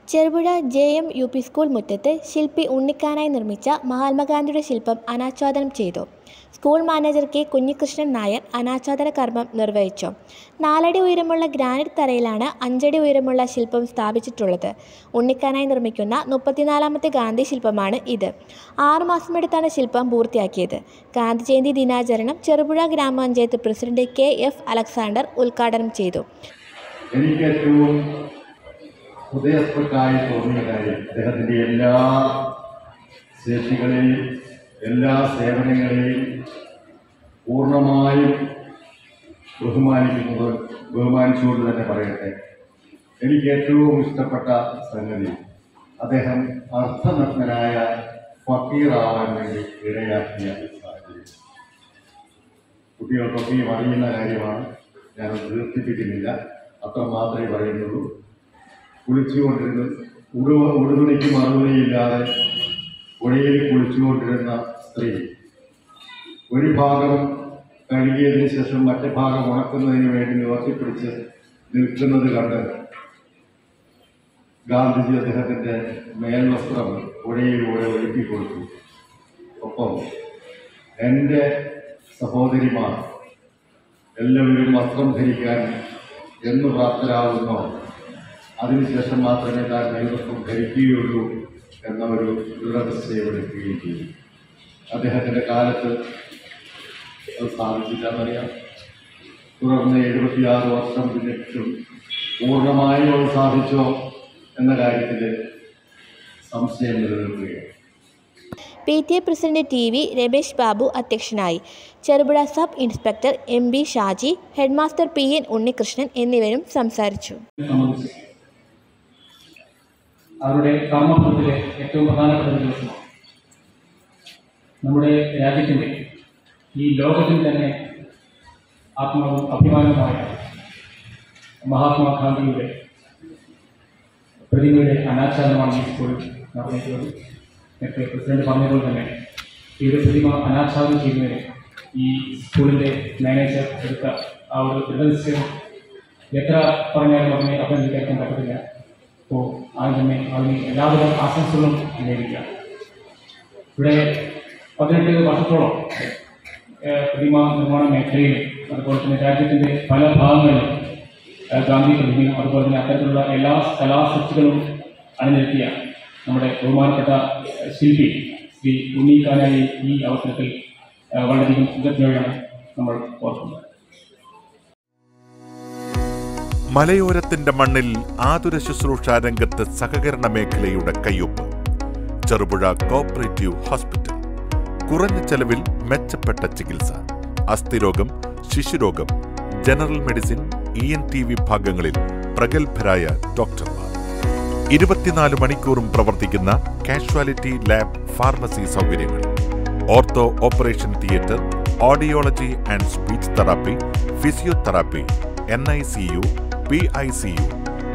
Cherupuzha J M U P school മുറ്റത്ത് ശില്പി ഉണ്ണിക്കാനായി നിർമ്മിച്ച മഹാത്മാഗാന്ധിയുടെ ശില്പം അനാച്ഛാദനം ചെയ്തു school manager K Kunhikrishnan Nair അനാച്ഛാദന കർമ്മം നിർവഹിച്ചു നാലടി ഉയരമുള്ള ഗ്രാനൈറ്റ് തറയിലാണ് അഞ്ചടി ഉയരമുള്ള ശില്പം സ്ഥാപിച്ചിട്ടുള്ളത് ഉണ്ണിക്കാനായി നിർമ്മിക്കുന്ന മുപ്പത്തിനാലാമത്തെ ഗാന്ധി ശില്പമാണ് ഇത് ആറുമാസമെടുത്താണ് ശില്പം പൂർത്തിയാക്കിയത് ഗാന്ധി ജയന്തി ദിനാചരണം ചെറുപുഴ ഗ്രാമപഞ്ചായത്ത് പ്രസിഡന്റ് കെ എഫ് അലക്സാണ്ടർ ഉദ്ഘാടനം ചെയ്തു എനിക്ക് ഏറ്റവും ഹൃദയസ്പൃക്കായി തോന്നിയ കാര്യം അദ്ദേഹത്തിൻ്റെ എല്ലാ ശേഷികളെയും എല്ലാ സേവനങ്ങളെയും പൂർണ്ണമായും ബഹുമാനിക്കുന്നത് ബഹുമാനിച്ചുകൊണ്ട് തന്നെ പറയട്ടെ എനിക്ക് ഏറ്റവും ഇഷ്ടപ്പെട്ട സംഗതി അദ്ദേഹം അർത്ഥനഗ്നനായ ഫക്കീറാവാൻ വേണ്ടി ഇടയാക്കിയ സാഹചര്യം കുട്ടികൾക്കൊക്കെയും അറിയുന്ന കാര്യമാണ് ഞാനത് ദീർഘിപ്പിക്കുന്നില്ല അത്ര മാത്രമേ പറയുന്നുള്ളൂ കുളിച്ചുകൊണ്ടിരുന്ന ഉടുവ ഉടുതുണിക്ക് മറുപടിയില്ലാതെ പുഴയിൽ കുളിച്ചുകൊണ്ടിരുന്ന സ്ത്രീ ഒരു ഭാഗം കഴുകിയതിന് ശേഷം മറ്റേ ഭാഗം ഉണക്കുന്നതിന് വേണ്ടി നിവർത്തിപ്പിടിച്ച് നിൽക്കുന്നത് കണ്ട് ഗാന്ധിജി അദ്ദേഹത്തിന്റെ മേൽവസ്ത്രം പുഴയിലൂടെ ഒഴുക്കി കൊടുത്തു ഒപ്പം എൻ്റെ സഹോദരിമാർ എല്ലാവരും വസ്ത്രം ധരിക്കാൻ എന്ന് പ്രാപ്തരാകുന്നോ അതിനുശേഷം മാത്രമേ താൻ മേൽവസ്ത്രം ധരിക്കുകയുള്ളൂ എന്ന ഒരു ദൃഢനിശ്ചയമെടുക്കുകയും ചെയ്തു അദ്ദേഹത്തിൻ്റെ കാലത്ത് അത് സാധിച്ചില്ലെന്നറിയാം തുടർന്ന് എഴുപത്തിയാറ് വർഷം പിന്നിട്ടും പൂർണ്ണമായും അത് സാധിച്ചോ എന്ന കാര്യത്തിൽ സംശയം നിലനിൽക്കുകയാണ് P T A president T V Ramesh Babu അധ്യക്ഷനായി Cherupuzha sub inspector M B Shaji headmaster P N Unnikrishnan എന്നിവരും സംസാരിച്ചു സംബന്ധിച്ച് അവരുടെ കർമ്മഫലത്തിലെ ഏറ്റവും പ്രധാനപ്പെട്ട ഒരു ദിവസമാണ് നമ്മുടെ രാജ്യത്തിൻ്റെ ഈ ലോകത്തിൽ തന്നെ ആത്മാവും അഭിമാനവുമായ മഹാത്മാഗാന്ധിയുടെ പ്രതിമയുടെ അനാച്ഛാദനമാണ് ഈ സ്കൂളിൽ നടന്നിട്ടുള്ളത് നേരത്തെ പ്രസിഡന്റ് പറഞ്ഞതുപോലെ തന്നെ ഈ ഒരു പ്രതിമ അനാച്ഛാദനം ചെയ്യുന്നതിന് ഈ സ്കൂളിൻ്റെ മാനേജർ എടുത്ത ആ ഒരു ദൃഢനിശ്ചയം എത്ര പറഞ്ഞാലും അതിനെ അഭിനന്ദിക്കാൻ പറ്റത്തില്ല അപ്പോൾ ആദ്യം തന്നെ അതിന് എല്ലാവിധ ആശംസകളും നേരിടുക ഇവിടെ പതിനെട്ട് വർഷത്തോളം ഏഹ്, പ്രതിമ നിർമ്മാണ മേഖലയിൽ അതുപോലെ തന്നെ രാജ്യത്തിൻ്റെ പല ഭാഗങ്ങളിലും ഏഹ്, ഗാന്ധി പ്രതിമയും അതുപോലെ തന്നെ അത്തരത്തിലുള്ള എല്ലാ കലാസൃഷ്ടികളും അണിനിരത്തിയ നമ്മുടെ ബഹുമാനപ്പെട്ട ഏഹ്, ശില്പി ശ്രീ ഉണ്ണിക്കാനായി ഈ അവസരത്തിൽ ഏഹ്, വളരെയധികം കൃതജ്ഞതയാണ് നമ്മൾ ഓർക്കുന്നത് മലയോരത്തിന്റെ മണ്ണിൽ ആതുര ശുശ്രൂഷ രംഗത്ത് സഹകരണ മേഖലയുടെ കയ്യൊപ്പ് ചെറുപുഴ കോപ്പറേറ്റീവ് ഹോസ്പിറ്റൽ കുറഞ്ഞ ചെലവിൽ മെച്ചപ്പെട്ട ചികിത്സ അസ്ഥിരോഗം ശിശുരോഗം general medicine E N T വിഭാഗങ്ങളിൽ പ്രഗത്ഭരായ ഡോക്ടർമാർ ഇരുപത്തിനാല് മണിക്കൂറും പ്രവർത്തിക്കുന്ന കാഷ്വാലിറ്റി ലാബ് ഫാർമസി സൗകര്യങ്ങൾ ortho operation theatre audiology and speech therapy physiotherapy N I C U P I C U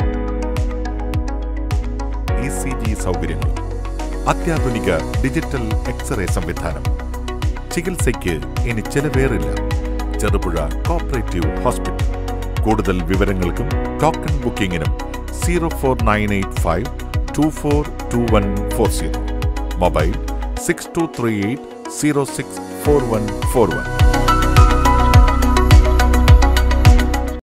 E C G സൗകര്യങ്ങൾ അത്യാധുനിക ഡിജിറ്റൽ എക്സ്റേ സംവിധാനം ചികിത്സയ്ക്ക് ഇനി ചെലവേറില്ല ചെറുപുഴ കോപ്പറേറ്റീവ് ഹോസ്പിറ്റൽ കൂടുതൽ വിവരങ്ങൾക്കും ടോക്കൺ ബുക്കിംഗിനും zero four nine eight five two four two one four zero mobile six two three eight zero six four one four one